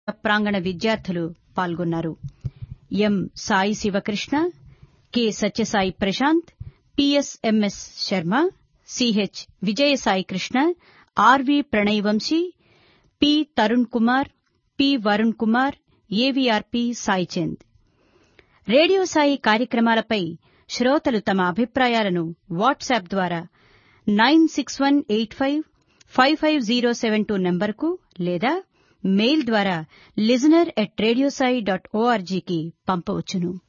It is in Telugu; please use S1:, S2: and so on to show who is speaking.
S1: ప్రాంగణ విద్యార్థులు పాల్గొన్నారు M Sai Sivakrishna K Satyasai Prashanth PSMS Sharma CH Vijayasai Krishna RV Pranay Vamsi P Tarun Kumar P Varun Kumar AVRP Saichand radio Sai కార్యక్రమాలపై శ్రోతలు తమ అభిప్రాయాలను వాట్సాప్ ద్వారా nine six one eight five five five zero seven two నంబర్కు లేదా మెయిల్ ద్వారా లిజనర్ ఎట్ రేడియోసాయి డాట్ ఓఆర్జీకి పంపవచ్చును